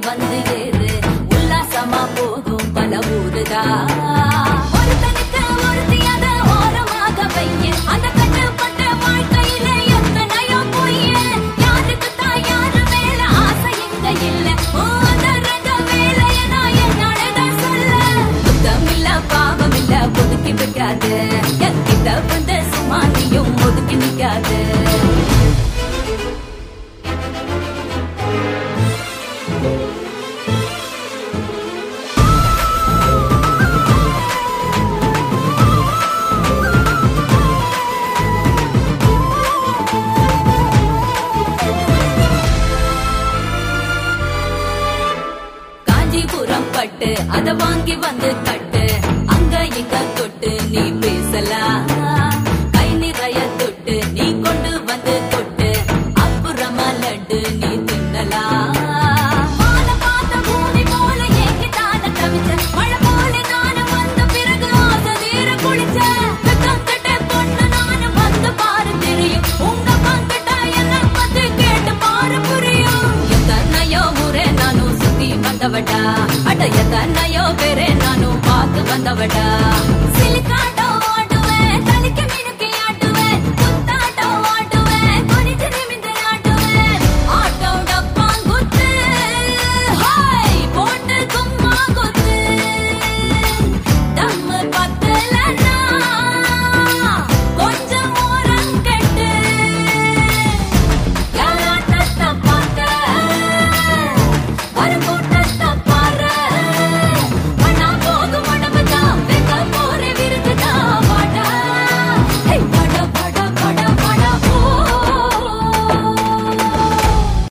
வந்து ஏறு உல்லாசமா போகும் பல ஊருதா ஒருத்தனுக்கு ஒருத்தி அத ஓரமாக வைய அந்த கட்டுப்பட்ட வாழ்க்கையில எத்தனையோ பொய்ய யாருக்கு தான் யாரு மேல ஆசை இங்க இல்ல ஓ அந்த ரக வேலைய நான் என்னாலதான் சொல்ல குத்தம் இல்ல பாவம் இல்ல ஒதுக்கி வைக்காத என்கிட்ட வந்து சும்மா நீயும் ஒதுக்கி நிக்காத காஞ்சிபுரம் பட்டு அத வாங்கி வந்து கட்டு அங்க இங்க தொட்டு நீ பேசலாம் கை நிறைய தொட்டு நீ கொண்டு வந்து கொட்டு அப்புறமா லட்டு நீ தின்னலாம் வானம் பார்த்த பூமி போல ஏங்கித்தான தவிச்ச மழை போல நானும் வந்த பிறகு ஆசை தீர குளிச்ச வெக்கம் கெட்ட பொண்ணு நானும் வந்து பாரு தெரியும் உங்க பங்கிட்ட என்ன பத்தி கேட்டு பாரு புரியும் எத்தனையோ முறை நானும் சுத்தி வந்தவடா அட எத்தனையோ பேரே நானும் பார்த்து வந்தவடா சிலிக்காட்ட